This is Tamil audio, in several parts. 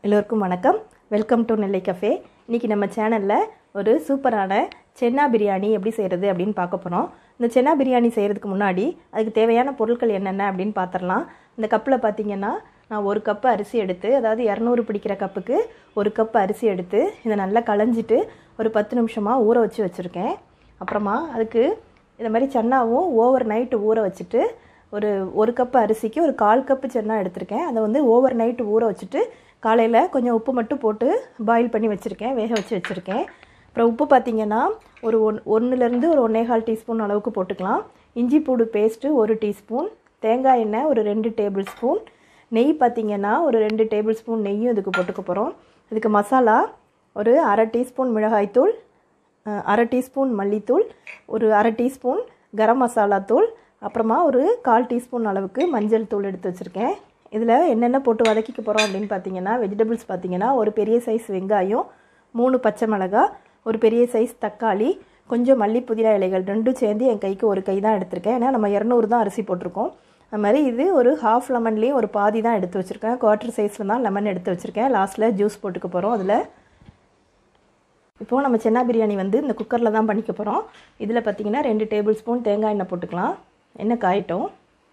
எல்லோருக்கும் வணக்கம் வெல்கம் டு நெல்லை கஃபே இன்றைக்கி நம்ம சேனலில் ஒரு சூப்பரான சென்னா பிரியாணி எப்படி செய்கிறது அப்படின்னு பார்க்க போகிறோம் இந்த சென்னா பிரியாணி செய்கிறதுக்கு முன்னாடி அதுக்கு தேவையான பொருட்கள் என்னென்ன அப்படின்னு பார்த்துடலாம் இந்த கப்பில் பார்த்தீங்கன்னா நான் ஒரு கப்பு அரிசி எடுத்து அதாவது இரநூறு பிடிக்கிற கப்புக்கு ஒரு கப் அரிசி எடுத்து இதை நல்லா களைஞ்சிட்டு ஒரு பத்து நிமிஷமாக ஊற வச்சு வச்சுருக்கேன் அப்புறமா அதுக்கு இந்த மாதிரி சன்னாவும் ஓவர் நைட்டு ஊற வச்சுட்டு ஒரு ஒரு கப் அரிசிக்கு ஒரு கால் கப்பு சென்னா எடுத்திருக்கேன் அதை வந்து ஓவர் நைட்டு ஊற வச்சுட்டு காலையில் கொஞ்சம் உப்பு மட்டும் போட்டு பாயில் பண்ணி வச்சுருக்கேன் வேக வச்சு வச்சுருக்கேன் அப்புறம் உப்பு பார்த்திங்கன்னா ஒரு ஒன் ஒன்றுலேருந்து ஒரு ஒன்றேகால் டீஸ்பூன் அளவுக்கு போட்டுக்கலாம் இஞ்சி பூடு பேஸ்ட்டு ஒரு டீஸ்பூன் தேங்காய் எண்ணெய் ஒரு ரெண்டு டேபிள் ஸ்பூன் நெய் பார்த்திங்கன்னா ஒரு ரெண்டு டேபிள் ஸ்பூன் நெய்யும் இதுக்கு போட்டுக்க போகிறோம் இதுக்கு மசாலா ஒரு அரை டீஸ்பூன் மிளகாய்த்தூள் அஹ், அரை டீஸ்பூன் மல்லித்தூள் ஒரு அரை டீஸ்பூன் கரம் மசாலா தூள் அப்புறமா ஒரு கால் டீஸ்பூன் அளவுக்கு மஞ்சள் தூள் எடுத்து வச்சுருக்கேன் இதில் என்னென்ன போட்டு வதக்கிக்க போகிறோம் அப்படின்னு பார்த்தீங்கன்னா வெஜிடபிள்ஸ் பார்த்தீங்கன்னா ஒரு பெரிய சைஸ் வெங்காயம் மூணு பச்சை மிளகாய் ஒரு பெரிய சைஸ் தக்காளி கொஞ்சம் மல்லி புதினா இலைகள் ரெண்டும் சேர்ந்து என் கைக்கு ஒரு கை தான் எடுத்திருக்கேன் ஏன்னா நம்ம இரநூறு தான் அரிசி போட்டிருக்கோம் அது மாதிரி இது ஒரு ஹாஃப் லெமன்லேயும் ஒரு பாதி தான் எடுத்து வச்சுருக்கேன் குவார்ட்டர் சைஸில் தான் லெமன் எடுத்து வச்சுருக்கேன் லாஸ்ட்டில் ஜூஸ் போட்டுக்க போகிறோம் அதில் இப்போது நம்ம சென்னா பிரியாணி வந்து இந்த குக்கரில் தான் பண்ணிக்க போகிறோம் இதில் பார்த்தீங்கன்னா ரெண்டு டேபிள் ஸ்பூன் தேங்காய் எண்ணெய் போட்டுக்கலாம் எண்ணெய் காயட்டும்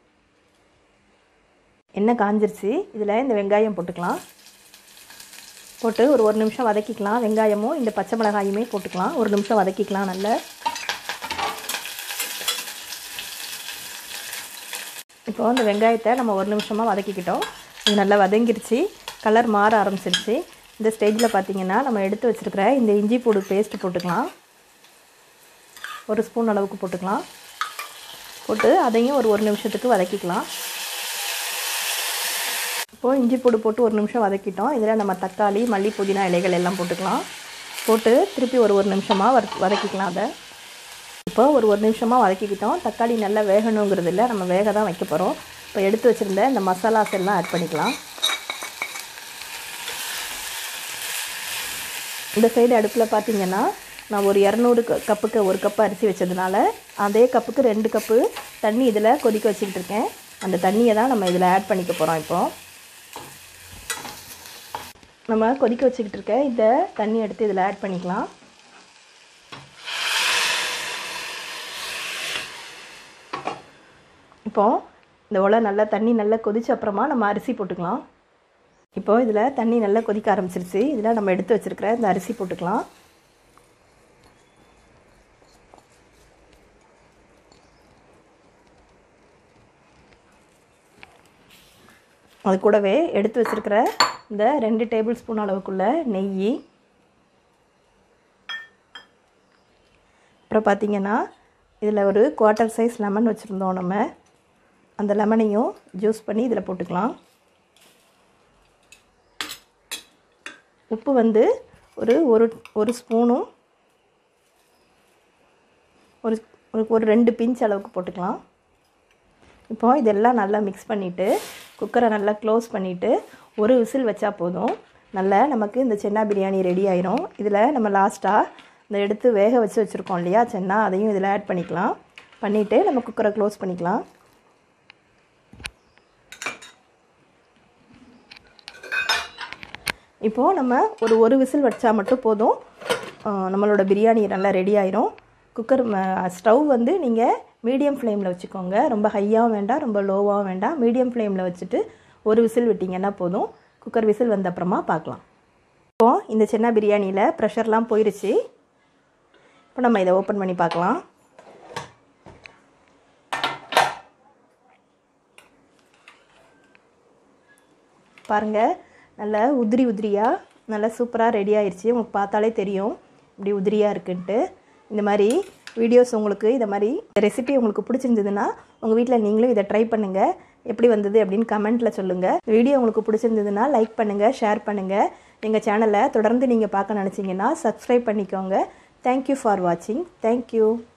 எண்ணெய் காஞ்சிருச்சு இதில் இந்த வெங்காயம் போட்டுக்கலாம் போட்டு ஒரு ஒரு நிமிஷம் வதக்கிக்கலாம் வெங்காயமும் இந்த பச்சை மிளகாயுமே போட்டுக்கலாம் ஒரு நிமிஷம் வதக்கிக்கலாம் நல்லா இப்போ இந்த வெங்காயத்தை நம்ம ஒரு நிமிஷமாக வதக்கிக்கிட்டோம் இது நல்லா வதங்கிருச்சு கலர் மாற ஆரம்பிச்சிருச்சு இந்த ஸ்டேஜில் பார்த்தீங்கன்னா நம்ம எடுத்து வச்சுருக்கிற இந்த இஞ்சி பூடு பேஸ்ட் போட்டுக்கலாம் ஒரு ஸ்பூன் அளவுக்கு போட்டுக்கலாம் போட்டு அதையும் ஒரு ஒரு நிமிஷத்துக்கு வதக்கிக்கலாம் இப்போது இஞ்சி பூடு போட்டு ஒரு நிமிஷம் வதக்கிட்டோம் இதில் நம்ம தக்காளி மல்லி புதினா இலைகள் எல்லாம் போட்டுக்கலாம் போட்டு திருப்பி ஒரு ஒரு நிமிஷமாக வத வதக்கிக்கலாம் அதை இப்போ ஒரு ஒரு நிமிஷமாக வதக்கிக்கிட்டோம் தக்காளி நல்லா வேகணுங்கிறது இல்லை நம்ம வேக தான் வைக்க போகிறோம் இப்போ எடுத்து வச்சுருந்த இந்த மசாலாஸ் எல்லாம் ஆட் பண்ணிக்கலாம் இந்த சைடு அடுப்பில் பார்த்தீங்கன்னா நான் ஒரு இரநூறு கப்புக்கு ஒரு கப்பு அரிசி வச்சதுனால அதே கப்புக்கு ரெண்டு கப்பு தண்ணி இதில் கொதிக்க வச்சுக்கிட்டு இருக்கேன் அந்த தண்ணியை தான் நம்ம இதில் ஆட் பண்ணிக்க போகிறோம் இப்போது நம்ம கொதிக்க வச்சுக்கிட்டு இருக்க இந்த தண்ணி எடுத்து இதில் ஆட் பண்ணிக்கலாம் இப்போது இந்த உலை நல்லா தண்ணி நல்லா கொதிச்ச அப்புறமா நம்ம அரிசி போட்டுக்கலாம் இப்போ இதில் தண்ணி நல்லா கொதிக்க ஆரம்பிச்சிருச்சு இதில் நம்ம எடுத்து வச்சுருக்கிற இந்த அரிசி போட்டுக்கலாம் அது கூடவே எடுத்து வச்சுருக்கிற இந்த ரெண்டு டேபிள் ஸ்பூன் அளவுக்குள்ள நெய் அப்புறம் பார்த்திங்கன்னா இதில் ஒரு குவார்ட்டர் சைஸ் லெமன் வச்சுருந்தோம் நம்ம அந்த லெமனையும் ஜூஸ் பண்ணி இதில் போட்டுக்கலாம் உப்பு வந்து ஒரு ஒரு ஒரு ஸ்பூனும் ஒரு ஒரு ஒரு ரெண்டு பிஞ்ச் அளவுக்கு போட்டுக்கலாம் இப்போ இதெல்லாம் நல்லா மிக்ஸ் பண்ணிவிட்டு குக்கரை நல்லா க்ளோஸ் பண்ணிவிட்டு ஒரு விசில் வச்சா போதும் நல்லா நமக்கு இந்த சென்னா பிரியாணி ரெடி ஆயிரும் இதில் நம்ம லாஸ்ட்டாக இந்த எடுத்து வேக வச்சு வச்சுருக்கோம் இல்லையா சென்னா அதையும் இதில் ஆட் பண்ணிக்கலாம் பண்ணிவிட்டு நம்ம குக்கரை க்ளோஸ் பண்ணிக்கலாம் இப்போது நம்ம ஒரு ஒரு விசில் வச்சா மட்டும் போதும் ஆ, நம்மளோட பிரியாணி நல்லா ரெடி ஆயிரும் குக்கர் ஸ்டவ் வந்து நீங்கள் மீடியம் ஃப்ளேமில் வச்சுக்கோங்க ரொம்ப ஹையாகவும் வேண்டாம் ரொம்ப லோவாகவும் வேண்டாம் மீடியம் ஃப்ளேமில் வச்சுட்டு ஒரு விசில் விட்டிங்கன்னா போதும் குக்கர் விசில் வந்த அப்புறமா பார்க்கலாம் இப்போது இந்த சின்ன பிரியாணியில் ப்ரெஷர்லாம் போயிருச்சு இப்போ நம்ம இதை ஓப்பன் பண்ணி பார்க்கலாம் பாருங்கள் நல்ல உதிரி உதிரியாக நல்லா சூப்பராக ரெடி ஆயிடுச்சு உங்களுக்கு பார்த்தாலே தெரியும் இப்படி உதிரியாக இருக்குன்ட்டு இந்த மாதிரி வீடியோஸ் உங்களுக்கு இந்த மாதிரி ரெசிபி உங்களுக்கு பிடிச்சிருந்ததுன்னா உங்கள் வீட்டில் நீங்களும் இதை ட்ரை பண்ணுங்கள் எப்படி வந்தது அப்படின்னு கமெண்ட்டில் சொல்லுங்கள் வீடியோ உங்களுக்கு பிடிச்சிருந்ததுன்னா லைக் பண்ணுங்கள் ஷேர் பண்ணுங்கள் எங்கள் சேனலை தொடர்ந்து நீங்கள் பார்க்க நினச்சிங்கன்னா சப்ஸ்கிரைப் பண்ணிக்கோங்க தேங்க்யூ ஃபார் வாட்சிங் தேங்க்யூ